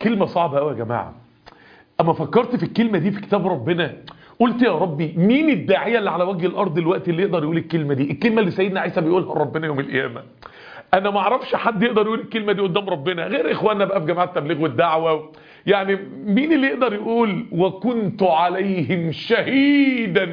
كلمة صعبة قوي يا جماعة اما فكرت في الكلمة دي في كتاب ربنا قلت يا ربي مين الداعية اللي على وجه الارض دلوقتي اللي يقدر يقول الكلمة دي الكلمة اللي سيدنا عيسى بيقولها لربنا يوم القيامة انا ما اعرفش حد يقدر يقول الكلمة دي قدام ربنا غير اخواننا بقى في جماعة التبليغ والدعوة يعني مين اللي يقدر يقول وكنت عليهم شهيدا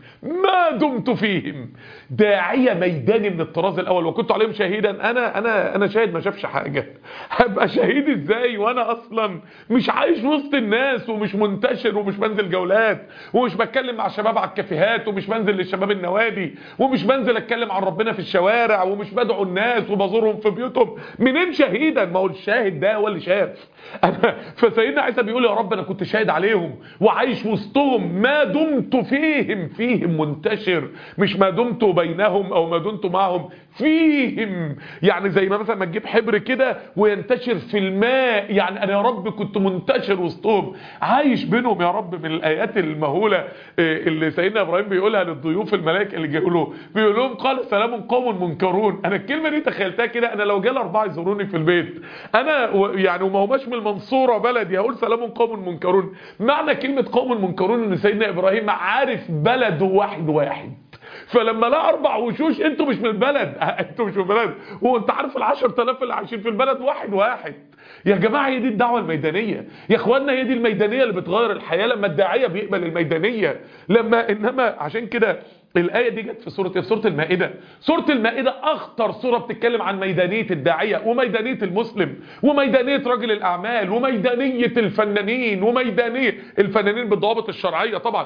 ما دمت فيهم داعية ميداني من الطراز الاول وكنت عليهم شهيدا انا انا انا شاهد ما شافش حاجة هبقى شهيد ازاي وانا اصلا مش عايش وسط الناس ومش منتشر ومش بنزل جولات ومش بتكلم مع الشباب على الكافيهات ومش بنزل للشباب النوادي ومش بنزل اتكلم عن ربنا في الشوارع ومش بدعو الناس وبزورهم في بيوتهم منين شهيدا ما هو الشاهد ده هو اللي شاف انا فسيدنا عيسى بيقول يا رب انا كنت شاهد عليهم وعايش وسطهم ما دمت فيهم فيهم منتشر مش ما دمت بينهم او ما دمت معهم فيهم يعني زي ما مثلا ما تجيب حبر كده وينتشر في الماء يعني انا يا رب كنت منتشر وسطهم عايش بينهم يا رب من الايات المهوله اللي سيدنا ابراهيم بيقولها للضيوف الملائكه اللي جاوا له بيقول لهم قال سلام قوم منكرون انا الكلمه دي تخيلتها كده انا لو جالي اربعه يزوروني في البيت انا يعني وما هماش من المنصوره بلدي هقول سلام قوم منكرون معنى كلمه قوم منكرون ان سيدنا ابراهيم عارف بلده واحد واحد فلما لا اربع وشوش انتوا مش من البلد انتوا مش من البلد وانت عارف ال 10000 اللي عايشين في البلد واحد واحد يا جماعه هي دي الدعوه الميدانيه يا اخوانا هي دي الميدانيه اللي بتغير الحياه لما الداعيه بيقبل الميدانيه لما انما عشان كده الآية دي جت في سورة في سورة المائدة سورة المائدة أخطر سورة بتتكلم عن ميدانية الداعية وميدانية المسلم وميدانية رجل الأعمال وميدانية الفنانين وميدانية الفنانين بالضوابط الشرعية طبعا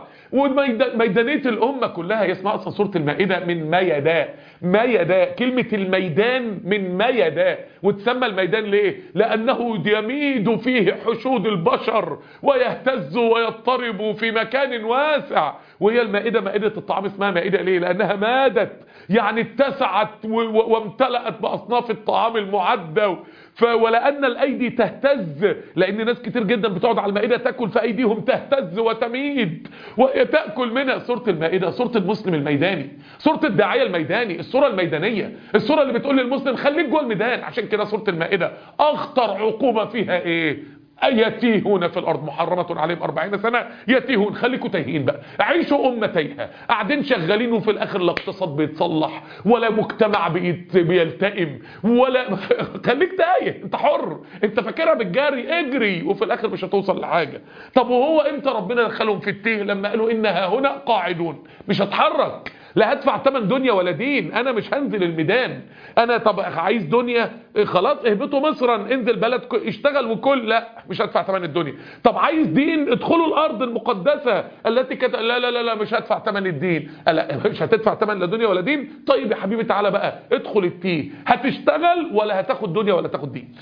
وميدانية الأمة كلها هي اسمها أصلا سورة المائدة من ميدا ميدا كلمة الميدان من ميدا وتسمى الميدان ليه؟ لأنه يميد فيه حشود البشر ويهتز ويضطرب في مكان واسع وهي المائدة مائدة الطعام اسمها مائدة ليه لأنها مادت يعني اتسعت وامتلأت بأصناف الطعام المعدة ولأن الأيدي تهتز لأن ناس كتير جدا بتقعد على المائدة تأكل فأيديهم تهتز وتميد وهي تأكل منها سورة المائدة سورة المسلم الميداني سورة الداعية الميداني السورة الميدانية السورة اللي بتقول للمسلم خليك جوه الميدان عشان كده سورة المائدة أخطر عقوبة فيها إيه يتيهون في الارض محرمة عليهم 40 سنة يتيهون خليكوا تايهين بقى عيشوا امة تايهة قاعدين شغالين وفي الاخر لا اقتصاد بيتصلح ولا مجتمع بيت بيلتئم ولا خليك تايه انت حر انت فاكرها بالجري اجري وفي الاخر مش هتوصل لحاجة طب وهو امتى ربنا دخلهم في التيه لما قالوا انها هنا قاعدون مش هتحرك لا هدفع تمن دنيا ولا دين انا مش هنزل الميدان انا طب عايز دنيا خلاص اهبطوا مصرا انزل بلد اشتغل وكل لا مش هدفع تمن الدنيا طب عايز دين ادخلوا الارض المقدسة التي كانت لا لا لا لا مش هدفع تمن الدين لا مش هتدفع تمن لا دنيا ولا دين طيب يا حبيبي تعالى بقى ادخل التيه هتشتغل ولا هتاخد دنيا ولا تاخد دين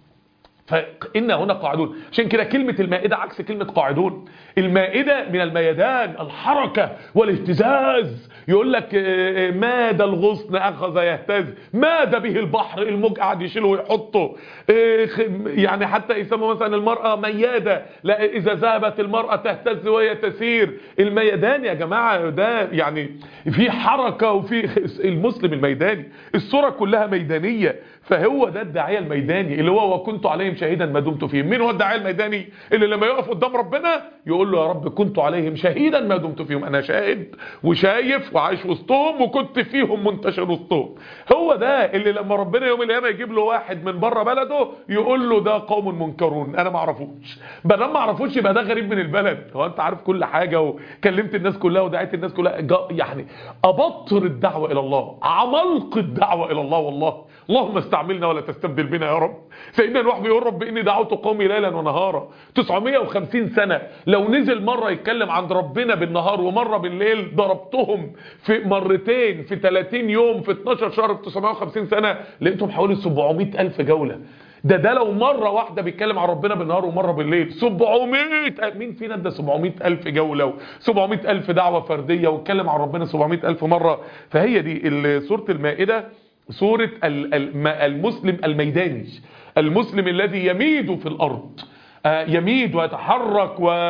فإن هنا قاعدون عشان كده كلمة المائدة عكس كلمة قاعدون المائدة من الميدان الحركة والاهتزاز يقول لك ماد الغصن أخذ يهتز ماد به البحر الموج قاعد يشيله ويحطه يعني حتى يسموا مثلا المرأة ميادة لا إذا ذهبت المرأة تهتز وهي تسير الميدان يا جماعة ده يعني في حركة وفي المسلم الميداني الصورة كلها ميدانية فهو ده الداعية الميداني اللي هو وكنت عليهم شهيدا ما دمت فيهم مين هو الداعية الميداني اللي لما يقف قدام ربنا يقول له يا رب كنت عليهم شهيدا ما دمت فيهم انا شاهد وشايف وعايش وسطهم وكنت فيهم منتشر وسطهم هو ده اللي لما ربنا يوم القيامه يجيب له واحد من بره بلده يقول له ده قوم منكرون انا ما اعرفوش بدل ما اعرفوش يبقى ده غريب من البلد هو انت عارف كل حاجه وكلمت الناس كلها ودعيت الناس كلها يعني ابطر الدعوه الى الله عملق الدعوه الى الله والله اللهم استعملنا ولا تستبدل بنا يا رب سيدنا نوح بيقول رب اني دعوت قومي ليلا ونهارا 950 سنه لو نزل مره يتكلم عن ربنا بالنهار ومره بالليل ضربتهم في مرتين في 30 يوم في 12 شهر في 950 سنه لقيتهم حوالي 700 الف جوله ده ده لو مرة واحدة بيتكلم عن ربنا بالنهار ومرة بالليل 700 مين فينا ده 700 ألف جولة و700 ألف دعوة فردية واتكلم عن ربنا 700 ألف مرة فهي دي سورة المائدة سورة المسلم الميداني المسلم الذي يميد في الأرض يميد ويتحرك و...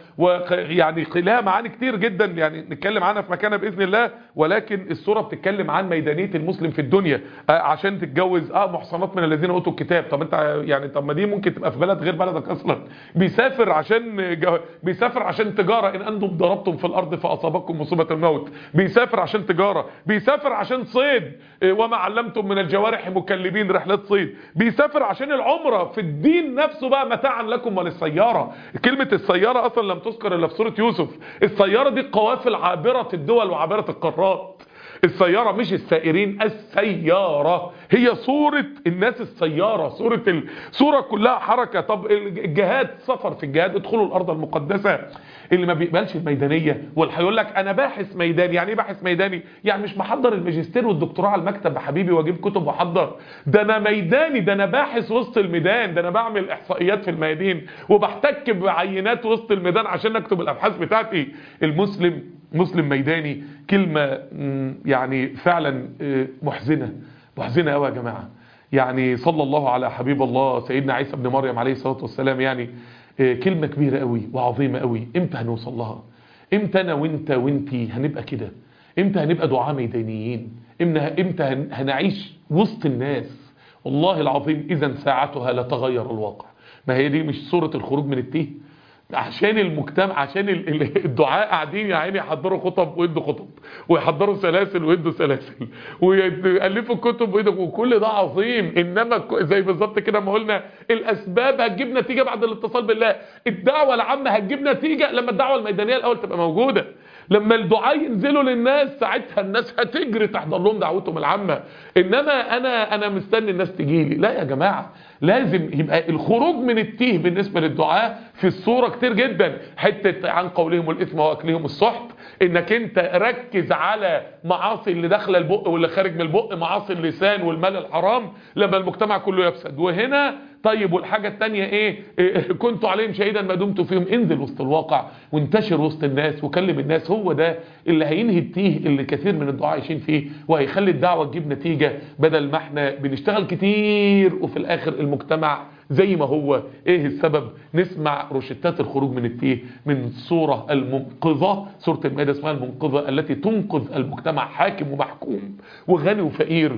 ويعني لها معاني كتير جدا يعني نتكلم عنها في مكانها باذن الله ولكن السوره بتتكلم عن ميدانيه المسلم في الدنيا آه عشان تتجوز اه محصنات من الذين اوتوا الكتاب طب انت يعني طب ما دي ممكن تبقى في بلد غير بلدك اصلا بيسافر عشان جو... بيسافر عشان تجاره ان انتم ضربتم في الارض فاصابتكم مصيبه الموت بيسافر عشان تجاره بيسافر عشان صيد آه وما علمتم من الجوارح مكلبين رحلات صيد بيسافر عشان العمره في الدين نفسه بقى متاعا لكم وللسياره كلمه السياره اصلا لم تذكر الا في سوره يوسف السياره دي قوافل عابره الدول وعابره القارات السيارة مش السائرين السيارة هي صورة الناس السيارة صورة ال... صورة كلها حركة طب الجهاد سفر في الجهاد ادخلوا الأرض المقدسة اللي ما بيقبلش الميدانية واللي هيقول لك أنا باحث ميداني يعني إيه باحث ميداني يعني مش محضر الماجستير والدكتوراه على المكتب يا حبيبي واجيب كتب واحضر ده أنا ميداني ده أنا باحث وسط الميدان ده أنا بعمل إحصائيات في الميادين وبحتك بعينات وسط الميدان عشان أكتب الأبحاث بتاعتي المسلم مسلم ميداني كلمة يعني فعلا محزنة محزنة قوي يا جماعة يعني صلى الله على حبيب الله سيدنا عيسى بن مريم عليه الصلاة والسلام يعني كلمة كبيرة قوي وعظيمة قوي امتى هنوصل لها امتى انا وانت وانتي هنبقى كده امتى هنبقى دعاة ميدانيين امتى هنعيش وسط الناس والله العظيم اذا ساعتها لتغير الواقع ما هي دي مش صورة الخروج من التيه عشان المجتمع عشان الدعاء قاعدين يا عيني يحضروا خطب ويدوا خطب ويحضروا سلاسل ويدوا سلاسل ويالفوا كتب ويدوا وكل ده عظيم انما زي بالظبط كده ما قلنا الاسباب هتجيب نتيجه بعد الاتصال بالله الدعوه العامه هتجيب نتيجه لما الدعوه الميدانيه الاول تبقى موجوده لما الدعاء ينزلوا للناس ساعتها الناس هتجري تحضر لهم دعوتهم العامه انما انا انا مستني الناس تجي لي لا يا جماعه لازم يبقى الخروج من التيه بالنسبه للدعاء في الصوره كتير جدا حته عن قولهم الاثم واكلهم السحت انك انت ركز على معاصي اللي داخله البق واللي خارج من البق معاصي اللسان والمال الحرام لما المجتمع كله يفسد وهنا طيب والحاجة التانية ايه, إيه كنت عليهم شهيدا ما دمت فيهم انزل وسط الواقع وانتشر وسط الناس وكلم الناس هو ده اللي هينهي التيه اللي كثير من الدعاء عايشين فيه وهيخلي الدعوة تجيب نتيجة بدل ما احنا بنشتغل كتير وفي الاخر المجتمع زي ما هو ايه السبب نسمع روشتات الخروج من التيه من الصورة المنقذة سورة المائدة اسمها المنقذة التي تنقذ المجتمع حاكم ومحكوم وغني وفقير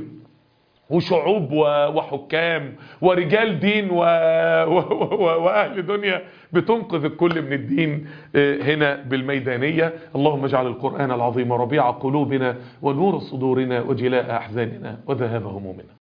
وشعوب وحكام ورجال دين و... و... و... وأهل دنيا بتنقذ الكل من الدين هنا بالميدانية اللهم اجعل القرآن العظيم ربيع قلوبنا ونور صدورنا وجلاء أحزاننا وذهاب همومنا